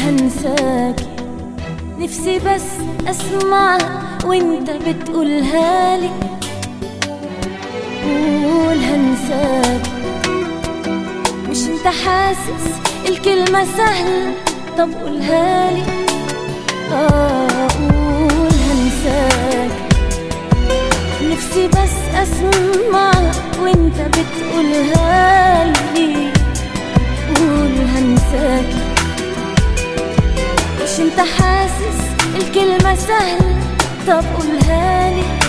هنساك نفسي بس اسمعها وانت بتقولها لي قول هنساك مش انت حاسس الكلمة سهلة طب قولها لي اه قول هنساك نفسي بس اسمعها وانت بتقولها لي قول هنساك مش انت حاسس الكلمة سهلة طب قولها لي